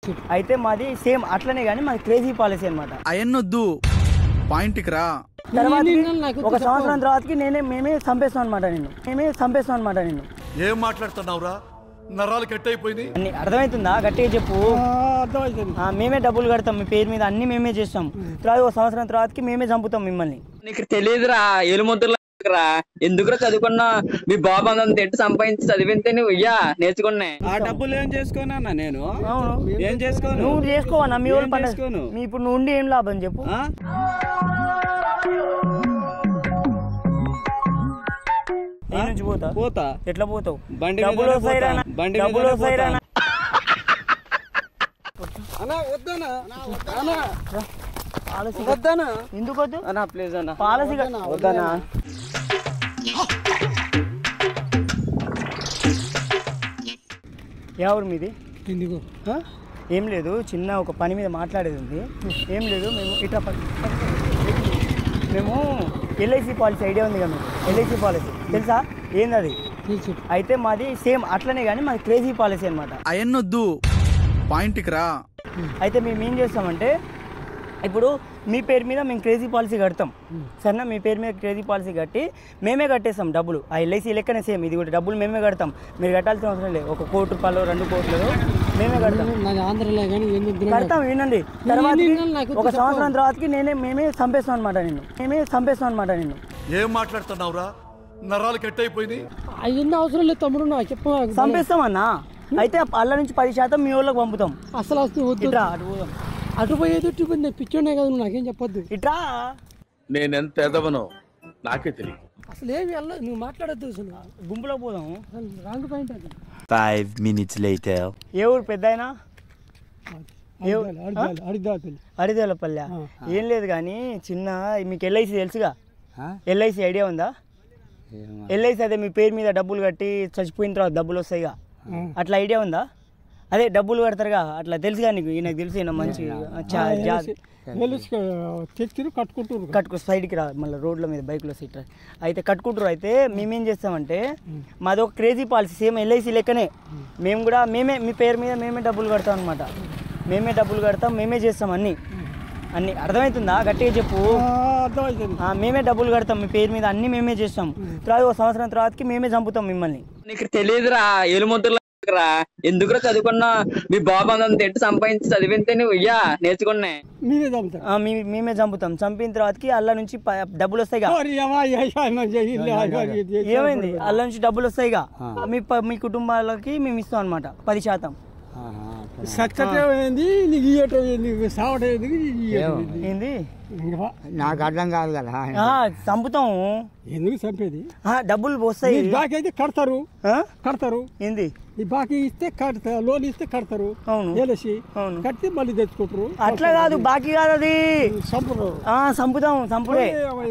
అయితే మాది సేమ్ అట్లనే కానీ మాది క్రేజీ పాలసీ అనమాట అయన్నొద్దు పాయింట్కి రా తర్వాత నాకు ఒక సంవత్సరం తర్వాతకి నేనే మేమే చంపేస్తాం అనమాట నేను మేమే చంపేస్తాం అనమాట నేను ఏం మాట్లాడుతున్నావురా నరాలు కట్ అయిపోయినాయి అన్ని అర్థమవుతుందా గట్టిగా చెప్పు అర్థమైంది ఆ, మేమే డబ్బులు కడతాం మీ పేరు మీద అన్ని మేమే చేస్తాం తర్వాత ఒక సంవత్సరం తర్వాతకి మేమే చంపుతాం మిమ్మల్ని నీకు తెలియదురా ఏలుముద్రరా ఎందుకురా చదువుకున్నా మీ బాబు అంత ఎట్టు సంపాదించి చదివితే నువ్వు ఇయ్యా నేర్చుకున్నా ఆ డబ్బులు ఏం చేసుకోనా నేను అవును ఏం చేసుకోను నువ్వు చేసుకోవన్నా మీ వాళ్ళు ఏం పండగ చేసుకోను? మీ ఇప్పుడు నువ్వు ఉండి ఏం లాభం చెప్పు ఆ? ఈ నుంచి పోతా పోతా ఎట్లా పోతావు బండి మీదనే డబ్బులు వస్తాయిరా పోతా. అన్న? బండి డబ్బులు మీదనే వస్తాయిరా పోతా. అన్న? అన్నా వద్దనా అన్నా పాలసీ వద్దనా ఎందుకు వద్దు అన్నా ప్లీజ్ అన్న పాలసీ వద్దనా ఎవరు మీది ఎందుకు ఆ? ఏం లేదు చిన్న ఒక పని మీద మాట్లాడేది ఉంది ఏం లేదు మేము ఇట్లా ప- మేము ఎల్ఐసి పాలసీ ఐడియా ఉంది కదా మీకు ఎల్ఐసి పాలసీ తెలుసా ఏంది అది తెలుసు అయితే మాది సేమ్ అట్లనే కానీ మాది క్రేజీ పాలసీ అనమాట అయన్నొద్దు పాయింట్కి రా అయితే మేము ఏం చేస్తామంటే ఇప్పుడు మీ పేరు మీద మేము క్రేజీ పాలసీ కడతాం సరేనా మీ పేరు మీద క్రేజీ పాలసీ కట్టి మేమే కట్టేస్తాం డబ్బులు ఆ ఎల్ఐసి లెక్కనే సేమ్ ఇది కూడా డబ్బులు మేమే కడతాం మీరు కట్టాల్సిన అవసరం లేదు ఒక కోటి రూపాయలు రెండు కోట్లు మేమే కడతాం నాది ఆంధ్రలో కానీ ఎందుకు కడతాం వినండి తర్వాత విన్నాను, నాకు ఒక చెప్పు. సంవత్సరం తర్వాతకి నేనే మేమే చంపేస్తాం అనమాట నేను మేమే చంపేస్తాం అనమాట నేను ఏం మాట్లాడుతున్నావురా నరాలు కట్ అయిపోయినాయి అవన్నీ అవసరం లేదు తమ్ముడు నాకు చెప్పు నాకు. చంపేస్తాం అన్న అయితే అల్ల నుంచి పది శాతం మీ వాళ్ళకి పంపుతాం అసలు వస్తుంది వద్దు ఇట్రా అటు పోదాం అటు పోయేది ఇటు పోయింది పిచ్చోనే కదా నువ్వు నాకేం చెప్పొద్దు ఇట్రా నేనెంత ఎదవనో నాకే తెలియదు అసలు ఏమి వెళ్ళ నువ్వు మాట్లాడద్దు అసలు గుంపులో పోదాం రాంగ్ పాయింట్ అది Five minutes later. ఏ ఊరు పెద్ద అయినా అడిగాలి అడిగాలి అడిగాలి అడిదేలపల్లె ఏం లేదు కానీ చిన్న మీకు ఎల్ఐసి తెలుసుగా ఎల్ఐసి ఐడియా ఉందా ఎల్ఐసి అదే మీ పేరు మీద డబ్బులు కట్టి చచ్చిపోయిన తర్వాత డబ్బులు వస్తాయిగా అట్లా ఐడియా ఉందా అదే డబ్బులు కడతారుగా అట్లా తెలుసుగా నీకు ఈయనకు తెలుసు ఈయన మంచి చా- జా- తెలిసి తెచ్చి కట్టుకుంటారు కట్టుకో సైడ్కి రా మళ్ళీ రోడ్ల మీద బైక్లో సీట్ అయితే కట్టుకుంటారు అయితే మేమేం చేస్తామంటే మాది ఒక క్రేజీ పాలసీ సేమ్ ఎల్ఐసి లెక్కనే మేము కూడా మేమే మీ పేరు మీద మేమే డబ్బులు కడతాం అనమాట మేమే డబ్బులు కడతాం మేమే చేస్తాం అన్నీ అన్ని అర్థమవుతుందా గట్టిగా చెప్పు అర్థమైంది ఆ, మేమే డబ్బులు కడతాం మీ పేరు మీద అన్ని మేమే చేస్తాం తర్వాత ఒక సంవత్సరం తర్వాతకి మేమే చంపుతాం మిమ్మల్ని నీకు తెలియదురా ఏలుముద్రరా ఎందుకురా చదువుకున్నా మీ బాబు అంత ఎట్టు సంపాదించి చదివితే నువ్వు ఇయ్యా నేర్చుకున్నా మీరే చంపుతారు ఆ, మీ మేమే చంపుతాం చంపిన తర్వాతకి అల్ల నుంచి ప- డబ్బులు వస్తాయిగా మరి ఏమా, ఏ- ఏ- ఏ- ఇల్లు అది- అది- ఇది- ఇది- ఏమైంది అల్ల నుంచి డబ్బులు వస్తాయిగా మీ ప- మీ కుటుంబాలకి మేము ఇస్తాం అనమాట పది శాతం సచ్చటం ఏంది నీకు ఇయ్యటం ఏంది నీకు సావటం ఏంది నీకు ఇయ్యటం ఏంది? ఏంది ఇంకా నాకు అర్థం కాదు కదా ఆ, చంపుతాం ఎందుకు చంపేది ఆ, డబ్బులు వస్తాయి నీ బాకీ అయితే కడతారు ఆ? కడతారు ఏంది ఈ బాకీ ఇస్తే కడతారు లోన్ ఇస్తే కడతారు అవును. ఏలేసి అవును. కట్టి మళ్ళీ తెచ్చుకుంటారు అట్లా కాదు బాకీ కాదు అది చంపరు ఆ చంపుతాం చంపుడే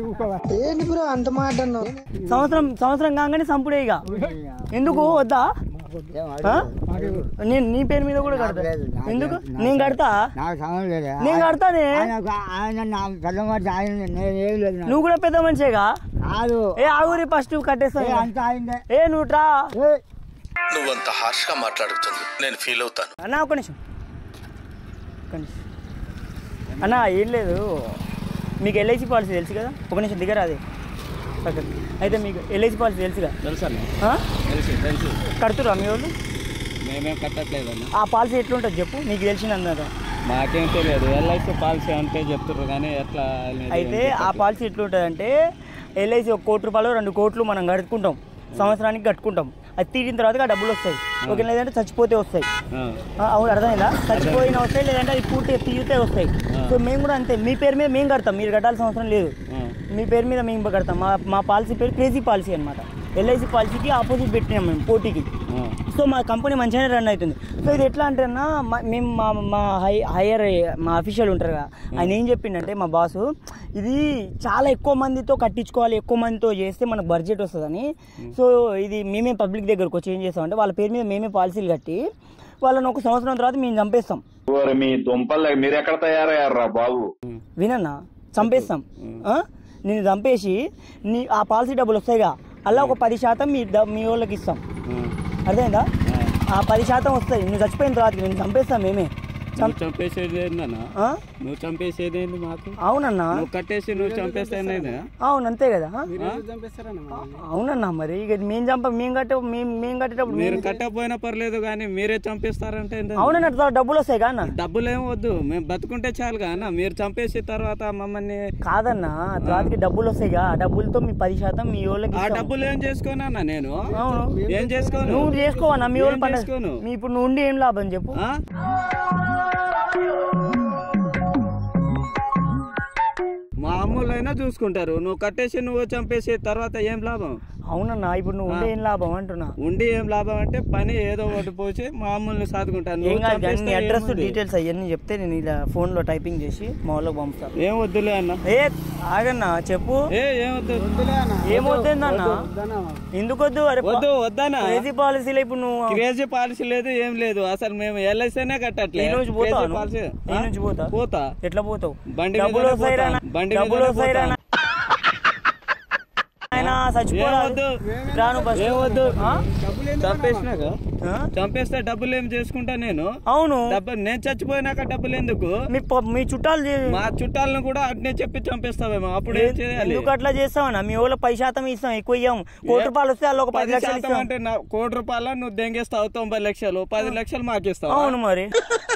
సంవత్సరం సంవత్సరం కాగానే చంపుడే ఇక ఎందుకు వద్దా ఆ? నేను నీ పేరు మీద కూడా కడతా ఎందుకు నేను కడతా నాకు సమయం లేదు నేను కడతానే ఆయన ఆయన నాకు కళ్ళం పడితే ఆయన నేను ఏం లేదు నాకు. నువ్వు కూడా పెద్ద మనిషేగా కాదు ఏ ఆగురి ఫస్ట్ కట్టేస్తా ఏ, అంతా అయిందే ఏ నువ్వు ట్రా ఏ, నువ్వంత హార్ష్ గా మాట్లాడుతుంది నేను ఫీల్ అవుతాను అన్నా ఒక నిమిషం ఒక నిమిషం అన్నా ఏం లేదు మీకు ఎల్ఐసి పాలసీ తెలుసు కదా ఒక నిమిషం దిగరా అది పక్కన. అయితే మీకు ఎల్ఐసి పాలసీ తెలుసుగా తెలుసా ఆ? తెలుసు తెలుసు కడుతురా మీ వాళ్ళు మేమేం కట్టట్లేదు అన్న ఆ పాలసీ ఎట్లుంటుంది చెప్పు నీకు తెలిసినందుకు మాకేం తెలియదు ఎల్ఐసి పాలసీ అంటే చెప్తుర్రు కానీ ఎట్లా అనేది అయితే ఏం ఆ పాలసీ ఎట్లుంటుంది అంటే ఎల్ఐసి ఒక కోటి రూపాయలు రెండు కోట్లు మనం కట్టుకుంటాం సంవత్సరానికి కట్టుకుంటాం అది తీరిన తర్వాత ఆ డబ్బులు వస్తాయి ఓకే లేదంటే చచ్చిపోతే వస్తాయి ఆ, ఆ, అవును అర్థమైందా చచ్చిపోయిన వస్తాయి లేదంటే అది పూర్తిగా తీరితే వస్తాయి సో మేము కూడా అంతే మీ పేరు మీద మేము కడతాం మీరు కట్టాల్సిన అవసరం లేదు ఆ. మీ పేరు మీద మేము కడతాం మా మా పాలసీ పేరు క్రేజీ పాలసీ అనమాట ఎల్ఐసి పాలసీకి ఆపోజిట్ పెట్టినాం మేము పోటీకి ఆ. సో మా కంపెనీ మంచిగానే రన్ అవుతుంది సో ఇది ఎట్లా అంటే అన్న మా- మేము మా మా హై హైయర్ మా అఫీషియల్ ఉంటారు కదా ఆయన ఏం చెప్పిండంటే మా బాసు ఇది చాలా ఎక్కువ మందితో కట్టించుకోవాలి ఎక్కువ మందితో చేస్తే మనకు బడ్జెట్ వస్తుందని సో ఇది మేమే పబ్లిక్ దగ్గరకు వచ్చి ఏం చేస్తామంటే వాళ్ళ పేరు మీద మేమే పాలసీలు కట్టి వాళ్ళని ఒక సంవత్సరం తర్వాత మేము చంపేస్తాం మీ దుంపలు మీరు ఎక్కడ తయారయ్యారా బాబు వినన్నా చంపేస్తాం ఆ? నేను చంపేసి నీ ఆ పాలసీ డబ్బులు వస్తాయిగా అలా ఒక పది శాతం మీ డ- మీ వాళ్ళకి ఇస్తాం అర్థమైందా ఆ పది శాతం వస్తాయి నువ్వు చచ్చిపోయిన తర్వాత నేను చంపేస్తాం మేమే నువ్వు చంపేసేది ఏందన్నా ఆ? నువ్వు చంపేసేది ఏంది మాకు అవునన్నా నువ్వు కట్టేసి నువ్వు చంపేస్తానేదా అవును అంతే కదా ఆ? చంపేస్తారన్న మమ్మల్ని. అవునన్నా మరి ఇక మేము చంప మేము కట్టే మేము మేము కట్టేటప్పుడు మీరు మేము- కట్టకపోయినా పర్లేదు కానీ మీరే చంపేస్తారంటే ఏంది? అవునన్నా దా- డబ్బులు వస్తాయి కదా అన్న డబ్బులు ఏం వద్దు మేము బతుకుంటే చాలు అన్న మీరు చంపేసిన తర్వాత మమ్మల్ని కాదన్నా తర్వాతకి డబ్బులు వస్తాయి కదా ఆ డబ్బులతో మీ పది శాతం మీ వాళ్ళకి ఆ ఇస్తాం. డబ్బులు ఏం చేసుకోనన్నా నేను అవును ఏం చేసుకోను నువ్వు చేసుకోవన్నా మీ వాళ్ళు ఏం పండుగ చేసుకోను? మీ ఇప్పుడు నువ్వు ఉండి ఏం లాభం చెప్పు ఆ? మా అమ్ములైనా చూసుకుంటారు నువ్వు కట్టేసి నువ్వు చంపేసి తర్వాత ఏం లాభం అవునన్నా ఇప్పుడు నువ్వు ఉండి ఏం లాభం అంటున్నా ఉండి ఏం లాభం అంటే పని ఏదో ఒకటి పోసి మా అమ్ముల్ని సాదుకుంటాను ఏం నువ్వు కాదు కానీ నీ చంపేస్తే అడ్రస్ ఏముంది? డీటెయిల్స్ అవన్నీ చెప్తే నేను ఇలా ఫోన్ లో టైపింగ్ చేసి మా వాళ్ళకి పంపుతా ఏం వద్దులే అన్న ఏ ఆగన్నా చెప్పు ఏ ఏం వద్దు ఏమవుతుందన్నా వద్దన్నా మాకు. ఎందుకు వద్దు అరే వద్దు వద్దనా క్రేజీ పాలసీలో ఇప్పుడు నువ్వు క్రేజీ పాలసీ లేదు ఏం లేదు అసలు మేము ఎల్ఐసీనే కట్టట్లే ఈ నుంచి Crazy పోతావా policy. ఈ ఆ? నుంచి పోతా పోతా ఎట్లా పోతావు బండి డబ్బులు మీదనే వస్తాయి రా పోతా. నా- బండి డబ్బులు మీదనే వస్తాయి రా పోతా. నా- ఆయన చచ్చిపోరాదు ఏమొద్దు? రాను బస్ ఏం వద్దు ఆ? చంపేసినాక ఆ? చంపేస్తే డబ్బులు ఏం చేసుకుంటా నేను అవును డబ్బులు నేను చచ్చిపోయినాక డబ్బులు ఎందుకు మీ ప- మీ చుట్టాలు చే- మా చుట్టాలను కూడా అట్నే చెప్పి చంపేస్తావేమో అప్పుడు ఏం చేయాలి ఎందుకు అట్లా చేస్తావన్నా మీ వాళ్ళకి పది శాతం ఇస్తాం ఎక్కువ ఇయ్యాము కోటి రూపాయలు వస్తే వాళ్ళు ఒక పది పది లక్షలు శాతం ఇస్తాం అంటే నా కోటి రూపాయల నువ్వు దెంగేస్తావు తొంభై లక్షలు పది లక్షలు మాకిస్తావు అవును మరి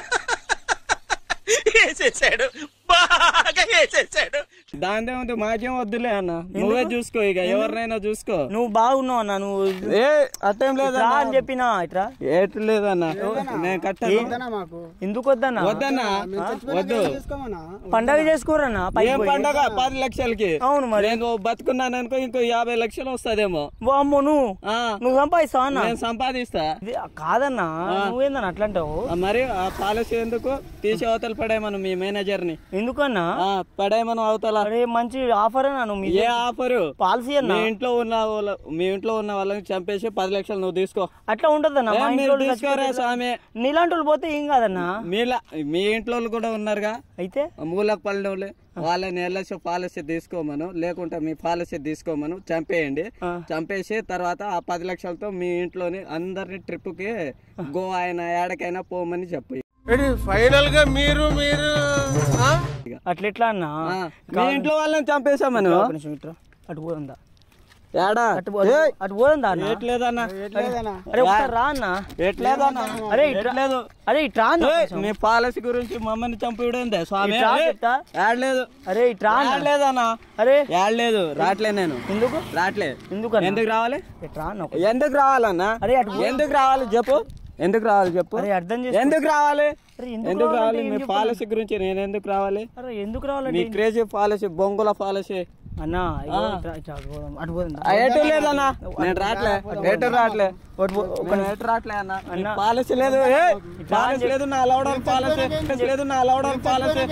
దాని ఉంది మాకేం వద్దులే అన్న నువ్వే చూసుకో ఇక ఎవరినైనా చూసుకో నువ్వు బాగున్నావు అన్న నువ్వు ఏ అట్టేం రా లేదన్నా అని చెప్పినా ఇట్రా ఏటు లేదన్న నేను కట్టాను వద్దన్నా మాకు ఎందుకు వద్దన్నా వద్దన్నా వద్దు తీసుకోమన్నా పండగ చేసుకోరన్నా పైకి ఏం పోయి. పండగ పది లక్షలకి అవును మరి నేను బతుకున్నాను అనుకో ఇంకో యాభై లక్షలు వస్తదేమో అమ్మో నువ్వు ఆ, నువ్వు సంపాదిస్తావు అన్న నేను సంపాదిస్తా ఇది కాదన్నా నువ్వేందన్న అట్లా అంటావు ఆ, మరి ఆ పాలసీ ఎందుకు తీసి అవతల పడేయమను మీ మేనేజర్ ని ఎందుకన్నా పడేయమను అవతల అరే మంచి ఆఫర్ అన్నా నువ్వు మీ ఏ ఆఫరు పాలసీ అన్నా మీ ఇంట్లో ఉన్న వాళ్ళ మీ ఇంట్లో ఉన్న వాళ్ళని చంపేసి పది లక్షలు నువ్వు తీసుకో అట్లా ఉంటదన్నా ఏ, మా మీరు ఇంట్లో వాళ్ళు తీసుకోరా చచ్చిపోతే స్వామి నీలాంటి వాళ్ళు పోతే ఏం కాదన్నా మీలా మీ ఇంట్లో వాళ్ళు కూడా ఉన్నారుగా అయితే మూలకు పల్లెలు వాళ్ళని ఎల్ఐసి పాలసీ తీసుకోమను లేకుంటే మీ పాలసీ తీసుకోమను చంపేయండి ఆ. చంపేసి తర్వాత ఆ పది లక్షలతో మీ ఇంట్లోని అందరిని ట్రిప్ కి గోవా అయినా ఏడకైనా పోమని చెప్పు ఫైనల్ గా మీరు మీరు అట్లా ఎట్లా అన్నా ఆ, మీ ఇంట్లో వాళ్ళని చంపేసామను ఒక నిమిషం ఇట్రా అటు పోదా ఏడా అటు పోదా అటు పోదా అన్న ఎట్లేదన్నా అరే ఒకసారి రా అన్న ఎట్లేదన్నా అరే ఇట్రా ఎట్లేదు అరే ఇట్రా అన్న ఏయ్, కొంచెం. మీ పాలసీ గురించి మమ్మల్ని చంపేయడం స్వామి ఇట్రా ఏయ్, చెప్తా. ఏడలేదు అరే ఇట్రా అన్న ఏడలేదన్నా అరే ఏడలేదు రావట్లే నేను ఎందుకు రావట్లే ఎందుకు ఎందుకు రావాలి ఇట్రా అన్న ఒక- ఎందుకు రావాలన్నా అరే అటు పో. ఎందుకు రావాలి చెప్పు ఎందుకు రావాలి చెప్పు అరే అర్థం చేసుకో ఎందుకు రావాలి అరే ఎందుకు ఎందుకు రావాలి రావాలంటే మీ ఏం పాలసీ గురించి నేను ఎందుకు రావాలి అరే ఎందుకు మీ రావాలంటే క్రేజీ పాలసీ బొంగుల పాలసీ అన్న ఇగో ఇట్రా, ఇట్రా, అటు పోదాం, అటు పోదాం దా. ఎటు లేదన్నా నేను రావట్లే ఎటు రావట్లే ఒకటి పో- ఒక నేను ఎటు రావట్లే అన్న అన్న. పాలసీ లేదు ఏ, పాలసీ లేదు నా అలవడం పాలసీ లేదు నా అలవడం పాలసీ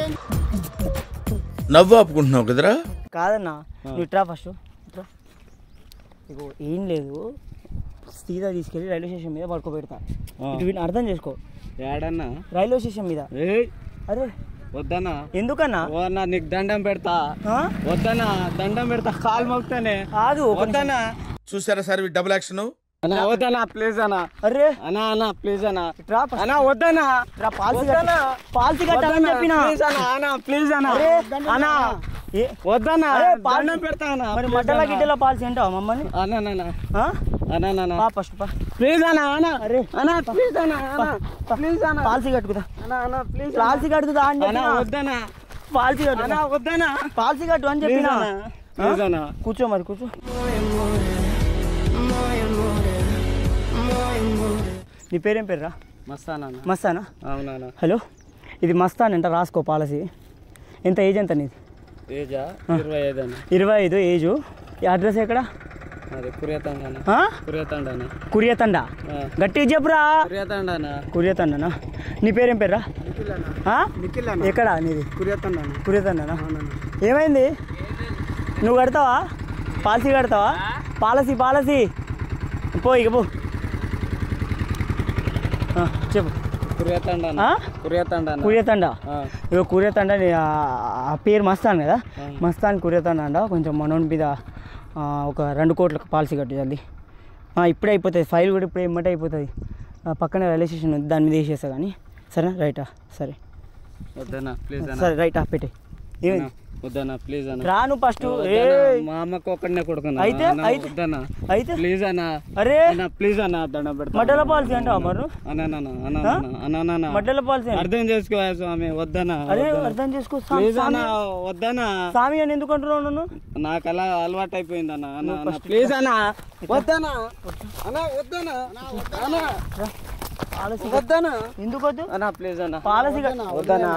నవ్వు ఆపుకుంటున్నావు కదరా కాదన్నా నువ్వు ఇట్రా ఫస్ట్ ఇట్రా ఇగో ఏం లేదు సీదా తీసుకెళ్ళి రైల్వే స్టేషన్ మీద పడుకోబెడతా ఇటు వీటిని అర్థం చేసుకో ఏడన్నా రైల్వే స్టేషన్ మీద ఏయ్ అరే వద్దన్నా ఎందుకన్నా ఓ అన్న నీకు దండం పెడతా ఆ? వద్దన్నా దండం పెడతా కాలు మొక్తానే ఆగు ఒక నిమిషం. వద్దన్నా చూసారా సార్ డబుల్ యాక్షన్ అన్నా వద్దన్నా ప్లీజ్ అన్నా అరే అన్నా అన్నా ప్లీజ్ అన్నా ఇట్రా ఫస్ట్. అన్నా వద్దన్నా ఇట్రా పాలసీ వద్దన్నా. పాలసీ కట్టాలని చెప్పిన ప్లీజ్ అన్నా అన్నా ప్లీజ్ అన్నా అరే అన్నా ఏ వద్దన్నా అరే, పాలసీ- దండం పెడతా అన్నా మరి please మడ్డల అన్నా. గిడ్డల పాలసీ అంటావా మమ్మల్ని అన్నా అన్నా ఆ? అన్నా అన్నా పా ఫస్ట్ పా ప్లీజ్ అన్నా అన్నా అరే అన్నా ప్లీజ్ అన్నా అన్నా ప్లీజ్ అన్నా పాలసీ కట్టుకుదా అన్నా అన్నా ప్లీజ్ పాలసీ కట్టుకుదా అని అన్నా చెప్పిన వద్దన్నా పాలసీ కట్టు అన్నా వద్దన్నా పాలసీ కట్టు అని ప్లీజ్ చెప్పిన అన్నా ప్లీజ్ అన్నా కూర్చో మరి కూర్చో నీ పేరేం పేరురా మస్తానా మస్తానా అవునా హలో ఇది మస్తాన్ అంట రాసుకో పాలసీ ఎంత ఏజ్ ఎంత నీది ఏజా ఇరవై ఐదు అన్న ఇరవై ఐదు ఏజు ఈ అడ్రస్ ఎక్కడ అది కురియతండానా ఆ? కురియతండానా కురియతండ గట్టిగా చెప్పురా కురియతండానా కురియతండనా నీ పేరేం పేర్రా ఆ? నిఖిల్ ఎక్కడ నీది కురియతండా కురియతండనా ఏమైంది నువ్వు కడతావా పాలసీ కడతావా పాలసీ పాలసీ పో ఇక పో ఆ, చెప్పు కురియతండానా ఆ? కురియతండానా కురియతండ ఆ. ఇగో కురియతండ నీ ఆ ఆ పేరు మస్తాన్ కదా మస్తాన్ కురియతండ అంట కొంచెం మనోని మీద ఆ, ఒక రెండు కోట్లకు పాలసీ కట్టు జల్ది ఆ, ఇప్పుడే అయిపోతుంది ఫైల్ కూడా ఇప్పుడే ఎమ్మటే అయిపోతుంది ఆ, పక్కనే రైల్వే స్టేషన్ ఉంది దాని మీద వేసేస్తా కానీ సరే రైటా సరే వద్దనా ప్లీజ్ అన్న సరే రైటా పెట్టే ఏమైంది వద్దనా ప్లీజ్ అన్న రాను ఫస్ట్ ఏ వద్దన్నా, మా అమ్మకు ఒక్కడనే కొడుకున్నా అయితే? అన్న, అయితే? వద్దన్నా అయితే ప్లీజ్ అన్న అరే అన్న ప్లీజ్ అన్న దండం పెడతా మడ్డల పాలసీ అంటావా మరి అన్న అన్న అన్న అన్న అన్న అన్న మడ్డల పాలసీ అంటే? అర్థం చేసుకో స్వామి వద్దనా అరే అర్థం చేసుకో స్వామి ప్లీజ్ అన్న వద్దనా స్వామి అని ఎందుకు అంటున్నావు నన్ను నాకు అలా అలవాటు అయిపోయింది అన్న అన్న అన్న ప్లీజ్ అన్న వద్దనా అన్న వద్దనా అన్న పాలసీ వద్దనా ఎందుకు వద్దు అన్న ప్లీజ్ అన్న పాలసీ వద్దనా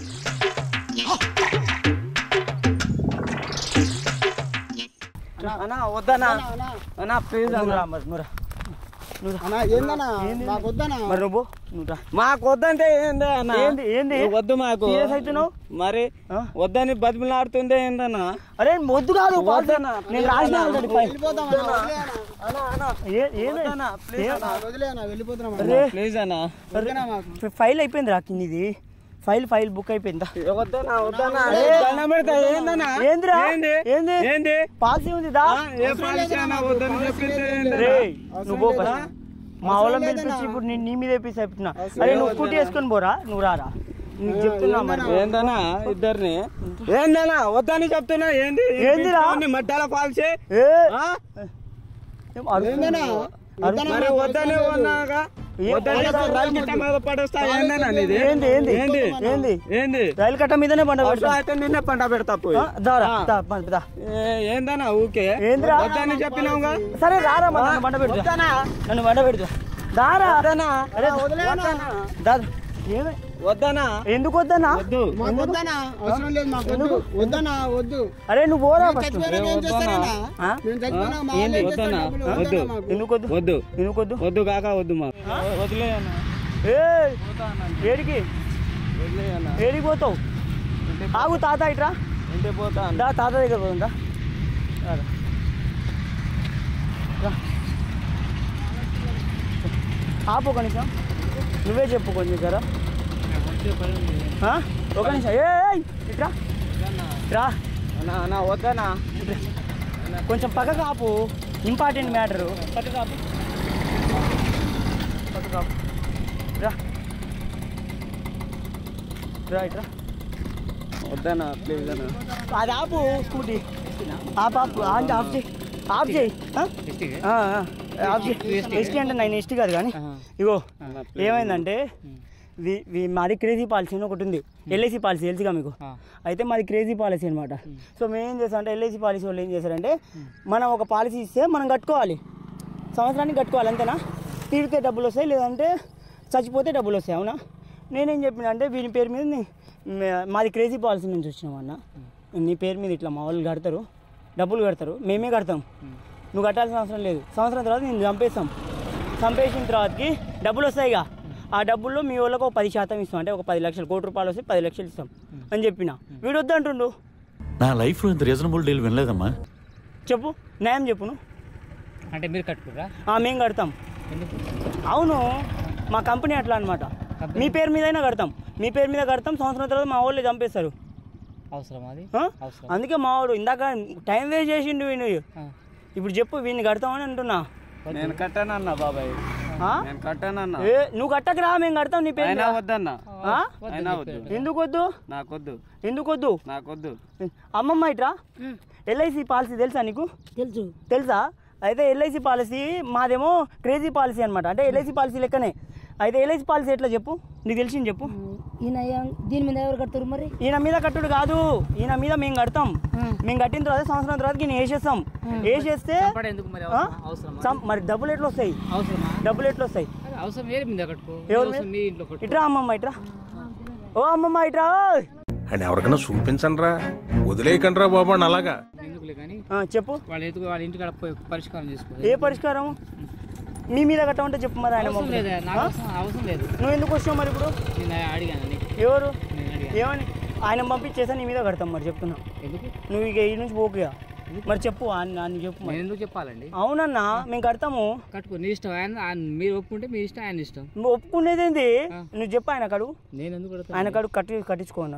అన్న వద్దనా అన్న ప్లీజ్ అన్న నువ్వురా మరి నువ్వురా అన్నా ఏందన్నా మాకు వద్దనా మరి నువ్వు నువ్వు రా. మాకు వద్దంటే ఏంది అన్న ఏంది ఏంది నువ్వు వద్దు మాకు సీరియస్ అవుతున్నావు మరి ఆ? వద్దని బతిమలాడుతుందే ఏందన్నా అరే వద్దు కాదు పాలసీ. వద్దన్నా, నేను రాసిన ఆల్రెడీ ఫైల్. వెళ్ళిపోతాం అన్నా, వదిలేయనా. ఏ- ఏమే? వద్దన్నా, ప్లీజ్ ఏ- అన్న. వదిలేయనా వెళ్ళిపోతున్నాం అరే ప్లీజ్ అన్న వద్దనా మాకు ఫైల్ అయిపోయింది రా కిందిది ఫైల్ ఫైల్ బుక్ అయిపోయిందా వద్దనా వద్దనా దండం పెడతా ఏందన్నా ఏందిరా ఏంది ఏంది ఏంది పాలసీ ఉంది దా ఆ, ఏ పాలసీ అన్న వద్దని చెప్పింది ఏందన్నా? రే నువ్వు పో ఫస్ట్. మా వాళ్ళని పిలిపించి ఇప్పుడు నేను నీ మీద వేపేసి చెప్తున్నా అరే నువ్వు స్కూటీ వేసుకొని పోరా నువ్వు రారా నీకు చెప్తున్నా మరి ఏందన్నా ఇద్దరిని ఏందన్నా వద్దని చెప్తున్నా ఏంది ఏందిరా? ఏంది మడ్డాల పాల్చి ఏ ఆ? ఏం అరుస్తున్నావు? అరుస్తున్నావు? మరి వద్దని ఉన్నాగా ఏం వద్దని చెప్తే రైలు గిట్ట మీద పడేస్తా ఏందన్నా నీది ఏంది ఏంది ఏంది ఏంది ఏంది రైలు కట్ట మీదనే పండ అవసరం అయితే నిన్నే పంట పెడతా పోయి దారా దా, పండు, దా. ఏ- ఏందన్నా ఊకే ఏందిరా? వద్దని చెప్పినావుగా సరే రారా మరి నన్ను బండ పెడుతు వద్దనా? నన్ను బండ పెడుతు దారా వద్దనా? అరే వద్దనా? దా ఏమే వద్దనా ఎందుకు వద్దన్నా వద్దు మాకు వద్దనా అవసరం లేదు మాకు వద్దు వద్దనా వద్దు అరే నువ్వు పోరా ఫస్ట్ చచ్చిపోయినా ఏం చేస్తారన్నా ఆ? మేము చచ్చిపోయినా మా ఏంది? వాళ్ళు ఏం చేస్తారు వద్దనా? డబ్బులు? వద్దు. వద్దనా మాకు? ఎందుకు వద్దు వద్దు ఎందుకు వద్దు వద్దు కాక వద్దు మాకు వదిలేయన్నా ఏ ఏడికి వదిలేయన్నా ఏడికి పోతావు ఆగు తాత ఇట్రా ఇంటి పోతా అన్న. దా తాత దగ్గర పోతుందా ఆపు ఒక నిమిషం నువ్వే చెప్పు కొంచెం జరా ఆ? ఒక నిమిషం ఏ ఏయ్, ఇట్రా రా అన్నా అన్నా వద్దనా కొంచెం పక్కకు ఆపు ఇంపార్టెంట్ మ్యాటరు పక్కకు ఆపు పక్కకు ఆపు రా రా ఇట్రా వద్దనా ప్లీజ్ అన్నా అది ఆపు స్కూటీ ఆపు ఆపు అంటే ఆఫ్ చేయి ఆఫ్ చేయి ఆ? ఆ, ఆ, ఆఫ్ చేయి ఎస్టీ అంటే నేను ఎస్టీ కాదు కానీ ఇగో ఏమైందంటే వి- వి- మాది క్రేజీ పాలసీ అని ఒకటి ఉంది ఎల్ఐసి పాలసీ తెలుసుగా మీకు అయితే మాది క్రేజీ పాలసీ అనమాట సో మేము ఏం చేస్తాం అంటే ఎల్ఐసి పాలసీ వాళ్ళు ఏం చేస్తారంటే మనం ఒక పాలసీ ఇస్తే మనం కట్టుకోవాలి సంవత్సరానికి కట్టుకోవాలి అంతేనా తీరితే డబ్బులు వస్తాయి లేదంటే చచ్చిపోతే డబ్బులు వస్తాయి అవునా నేనేం చెప్పిన అంటే వీని పేరు మీద నీ- మే- మాది క్రేజీ పాలసీ నుంచి వచ్చినాం అన్న నీ పేరు మీద ఇట్లా మా వాళ్ళు కడతారు డబ్బులు కడతారు మేమే కడతాం నువ్వు కట్టాల్సిన అవసరం లేదు సంవత్సరం తర్వాత నేను చంపేస్తాం చంపేసిన తర్వాతకి డబ్బులు వస్తాయిగా ఆ డబ్బుల్లో మీ వాళ్ళకి ఒక పది శాతం ఇస్తాం అంటే ఒక పది లక్షలు కోటి రూపాయలు వస్తే పది లక్షలు ఇస్తాం అని చెప్పిన వీడు వద్దంటుండు నా లైఫ్లో ఇంత రీజనబుల్ డీల్ వినలేదమ్మా చెప్పు న్యాయం చెప్పును అంటే మీరు కట్టుకురా ఆ, మేము కడతాం ఎందుకు అవును మా కంపెనీ అట్లా అనమాట మీ పేరు మీదైనా కడతాం మీ పేరు మీద కడతాం సంవత్సరం తర్వాత మా వాళ్ళే చంపేస్తారు అవసరం అది ఆ? అవసరం అందుకే మా వాడు ఇందాక టైం వేస్ట్ చేసిండు వీడు ఆ. ఇప్పుడు చెప్పు వీడిని కడతామని అంటున్నా నేను కట్టానన్నా బాబాయ్ ఆ? నేను కట్టానన్నా ఏ నువ్వు కట్టకరా మేము కడతాం నీ పేరు అయినా మీద. వద్దన్నా ఆ? అయినా వద్దు ఎందుకు వద్దు నాకొద్దు ఎందుకు వద్దు నాకొద్దు అమ్మమ్మ ఇట్రా ఎల్ఐసి పాలసీ తెలుసా నీకు తెలుసు తెలుసా అయితే ఎల్ఐసి పాలసీ మాదేమో క్రేజీ పాలసీ అనమాట అంటే ఎల్ఐసి పాలసీ లెక్కనే అయితే ఎల్ఐసి పాలసీ ఎట్లా చెప్పు నీకు తెలిసింది చెప్పు ఈయన ఏం- దీని మీద ఎవరు కడతారు మరి ఈయన మీద కట్టుడు కాదు ఈయన మీద మేము కడతాం మేము కట్టిన తర్వాత సంవత్సరం తర్వాత ఈయన వేసేస్తాం వేసేస్తే పడ ఎందుకు మరి ఆ? అవసరమా? అవసరమా సం- మరి డబ్బులు ఎట్లా వస్తాయి అవసరమా డబ్బులు ఎట్లా వస్తాయి అరే అవసరం వేరే మీద కట్టుకో ఎవరి అవసరం మీ ఇంట్లో కట్టుకో ఇట్రా అమ్మమ్మ ఇట్రా ఓ అమ్మమ్మ ఇట్రా ఓయ్. అని ఎవరికైనా చూపించండి రా వదిలేయకండి రా బాబు అని అలాగా ఎందుకులే కానీ ఆ, చెప్పు వాళ్ళ ఎదుగు వాళ్ళ ఇంటికాడ పోయి పరిష్కారం చేసుకో ఏ పరిష్కారం మీ మీద కట్టమంటే చెప్పు మరి ఆయన అవసరం లేదు పంపుతాడు. నాకు ఆ? అవసరం అవసరం లేదు నువ్వు ఎందుకు వచ్చావు మరి ఇప్పుడు నేను అడిగాను నీకు ఎవరు నేను అడిగాను ఏమని ఆయన పంపించేసా నీ మీద కడతాం మరి చెప్తున్నా ఎందుకు నువ్వు ఇక ఈ నుంచి పోకుగా మరి చెప్పు ఆయన ఆయన చెప్పు మరి నేను ఎందుకు చెప్పాలండి అవునన్నా మేము కడతాము కట్టుకో నీ ఇష్టం ఆయన ఆయన- మీరు ఒప్పుకుంటే మీ ఇష్టం ఆయన ఇష్టం నువ్వు ఒప్పుకునేది ఏంది నువ్వు చెప్పు ఆయన కడుగు నేను ఎందుకు కడతాను ఆయన కడుగు కట్టి కట్టించుకో నన్ను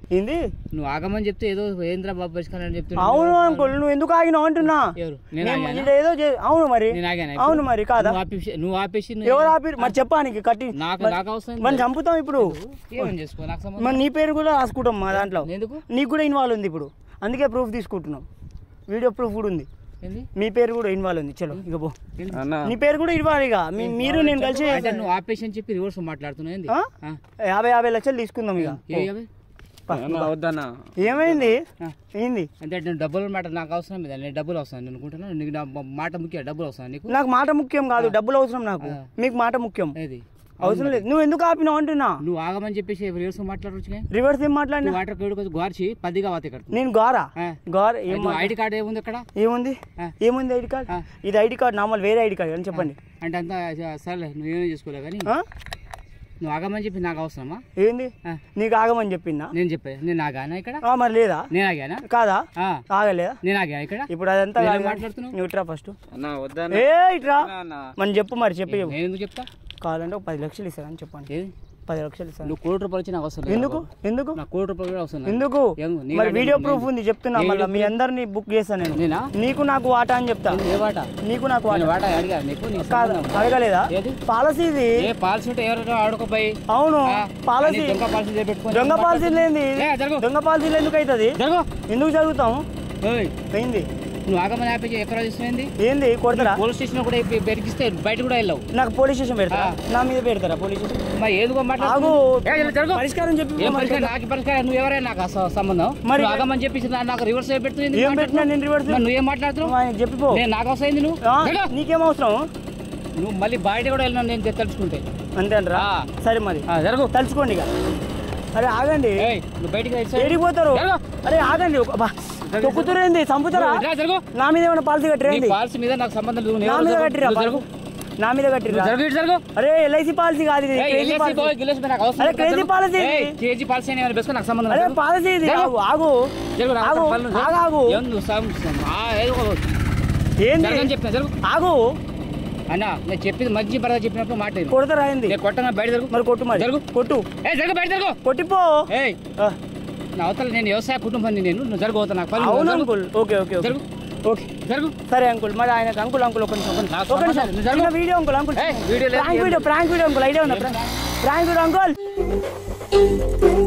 ఏంది నువ్వు ఆగమని చెప్తే ఏదో ఏంద్రా బాబు పరిష్కారం అని చెప్తున్నా అవును అంకుల్ నువ్వు ఎందుకు ఆగినావు అంటున్నా ఎవరు నేను నేను ఆగానా? ఇలా ఏదో చే- అవును మరి నేను ఆగానా అవును మరి కాదా నువ్వు ఆపేసి నువ్వు ఆపేసి నువ్వు- ఎవరు ఆపిరు మరి చెప్పానికి కట్టి నాకు మరి- నాకు అవసరం మనం చంపుతాం ఇప్పుడు ఏమని చేసుకో నాకు సంబంధం మరి నీ పేరు కూడా రాసుకుంటాం మా దాంట్లో ఎందుకు నీకు కూడా ఇన్వాల్వ్ ఉంది ఇప్పుడు అందుకే ప్రూఫ్ తీసుకుంటున్నాం వీడియో ప్రూఫ్ కూడా ఉంది ఏంది మీ పేరు కూడా ఇన్వాల్వ్ ఉంది చలో ఇక పో అన్న నీ పేరు కూడా ఇవ్వాలి ఇక మీ- మీరు నేను కలిసి అంటే నువ్వు ఆపేసి అని చెప్పి రివర్స్ మాట్లాడుతున్నావు ఏంది ఆ? ఆ. యాభై యాభై లక్షలు తీసుకుందాం ఇక ఏ యాభై? అన్న వద్దన్న ఏమైంది ఆ. ఏంది అంటే నేను డబ్బులు మాట నాకు అవసరం లేదు నేను డబ్బులు అవసరం నేను అనుకుంటున్నాను నీకు నా మాట ముఖ్యం డబ్బులు అవసరం నీకు నాకు మాట ముఖ్యం కాదు డబ్బులు అవసరం నాకు ఆ. మీకు మాట ముఖ్యం ఏది అవసరం లేదు నువ్వు ఎందుకు ఆపినావు అంటున్నా నువ్వు ఆగమని చెప్పేసి రివర్స్ మాట్లాడవచ్చు కానీ రివర్స్ ఏం మాట్లాడినా నువ్వు వాటర్ కేడు గోర్చి పదిగా వాత ఇక్కడ నేను గారా ఆ. గార్ ఏం మాట్లా- ఐడి కార్డు ఏముంది ఇక్కడ ఏముంది ఆ. ఏముంది ఐడి కార్డ్ ఆ. ఇది ఐడి కార్డ్ నార్మల్ వేరే ఐడి కార్డ్ అని చెప్పండి అంటే అంతా సరేలే నువ్వేమీ చేసుకోలేవు కానీ ఆ? నువ్వు ఆగమని చెప్పి నాకు అవసరమా ఏంది ఆ. నీకు ఆగమని చెప్పిందా నేను చెప్పా నేను ఆగానా ఇక్కడ ఆ, మరి లేదా నేను ఆగానా కాదా ఆ, ఆగలేదా నేను ఆగా ఇక్కడ ఇప్పుడు అదంతా నువ్వు కాదు ఏం కానీ. మాట్లాడుతున్నావు? నువ్వు ఇట్రా ఫస్ట్ అన్న వద్దన్న ఏ ఇట్రా అన్న మనం చెప్పు మరి చెప్పి చెప్పు నేను ఎందుకు చెప్తా కావాలంటే ఒక పది లక్షలు ఇస్తారని చెప్పండి ఏది పది లక్షలు ఇస్తాను నువ్వు కోటి రూపాయలు వచ్చి నాకు అవసరం లేదు ఎందుకు బాబు. ఎందుకు నాకు కోటి రూపాయలు కూడా అవసరం లేదు. ఎందుకు ఏం, నీ మరి లాంటి వీడియో నేను- ప్రూఫ్ ఉంది చెప్తున్నా ఏ మళ్ళీ మీ వీడియో అందరిని బుక్ చేస్తాను నేను నేనా నీకు నాకు వాటా అని చెప్తా ఏ వాట నీకు నాకు నేను వాటా వాట అడిగా నీకు నీకు కాదు సంబంధం. అడగలేదా ఏది? పాలసీ ఇది ఏ పాలసీ ఉంటే ఎవరైనా ఆడుకోపోయి అవును పాలసీ దొంగ పాలసీ పెట్టుకొని దొంగ పాలసీ లేని ఏ, జరుగు. దొంగ పాలసీలు ఎందుకు అవుతుంది జరుగు ఎందుకు జరుగుతాం ఏయ్, ఏంది నువ్వు ఆగమని ఆపేసి ఎక్కడ తీసుకుంది ఏంది కొడతారా పోలీస్ స్టేషన్ కూడా బె- బెరికిస్తే బయట కూడా వెళ్ళావు నాకు పోలీస్ స్టేషన్ పెడతారా ఆ. నా మీద పెడతారా పోలీస్ స్టేషన్ మరి ఏదుగో ఆగు మాట్లాడు ఏ, ఇలా జరుగు. పరిష్కారం చెప్పి ఏం మరి పరిష్కారం నాకు పరిష్కారం నువ్వు ఎవరైనా నాకు అస- సంబంధం మరి- నువ్వు ఆగమని చెప్పేసి నా- నాకు రివర్స్ పెడుతుంది ఏం పెట్టినా నేను రివర్స్ నువ్వేం మాట్లాడుతున్నావు ఆయన చెప్పిపో నేను నాకు అవసరం నువ్వు ఆ, జరుగు. నీకేం అవసరం నువ్వు మళ్ళీ బయట కూడా వెళ్ళినా నేను తెలుసుకుంటే అంతే అంటారా ఆ. సరే మరి ఆ, జరుగు తలుచుకోండి ఇక అరే ఆగండి ఏయ్, నువ్వు బయటికి రా, ఇటు సైడ్. ఏడికి పోతారు జరుగు. అరే ఆగండి ఒక- అబ్బా, తొక్కుతురేంది చంపుతారా నువ్వు ఇటు రా, జరుగు నా మీద ఏమైనా పాలసీ నీ కట్టిరేంది పాలసీ మీద నాకు సంబంధం లేదు నువ్వు నా ఎవరు మీద జరుగు. కట్టిరా నువ్వు జరుగు నా మీద కట్టిరా నువ్వు జరుగు ఇటు జరుగు అరే ఎల్ఐసి పాలసీ కాదు ఇది ఏయ్, క్రేజీ LSE పాలసీ పోయి, గిలేసి మీద నాకు అవసరం అరే, లేదు. క్రేజీ జరుగు. పాలసీ ఇది. ఏయ్, కేజీ పాలసీ అని ఏమైనా పెట్టుకో నాకు సంబంధం అరే లేదు. పాలసీ ఇది జరుగు. ఆగు ఆగు జరుగు, నాకు ఆగు, పనులు ఆగు, ఆగు. ఏం నువ్వు సం- సం- ఆ, ఏదో ఒక- ఏంది జరగని చెప్పిన జరుగు ఆగు అన్నా నేను చెప్పింది మంచి పరద చెప్పినప్పుడు మాట విను. కొడతారా ఏంది నేను కొట్టగా బయట జరుగు మరి కొట్టు మరి జరుగు. కొట్టు ఏ జరుగు బయట జరుగు కొట్టిపో ఏయ్ ఆ, నా అవతల నేను వ్యవసాయ కుటుంబాన్ని నేను నువ్వు జరుగు అవుతా నాకు పని అవును జరుగు. అంకుల్ ఓకే ఓకే ఓకే జరుగు ఓకే జరుగు సరే అంకుల్ మరి ఆయన అంకుల్ అంకుల్ ఒక నిమిషం ఒక నిమిషం. నాకు ఒక నిమిషం సంబంధం లేదు. జరుగు. చిన్న వీడియో అంకుల్ అంకుల్ ఏయ్, వీడియో లేదు, ప్రాంక్ ఏం వీడియో లేదు. ప్రాంక్ వీడియో అంకుల్ ఐడియా ఉందా ప్రాంక్ వీడియో అంకుల్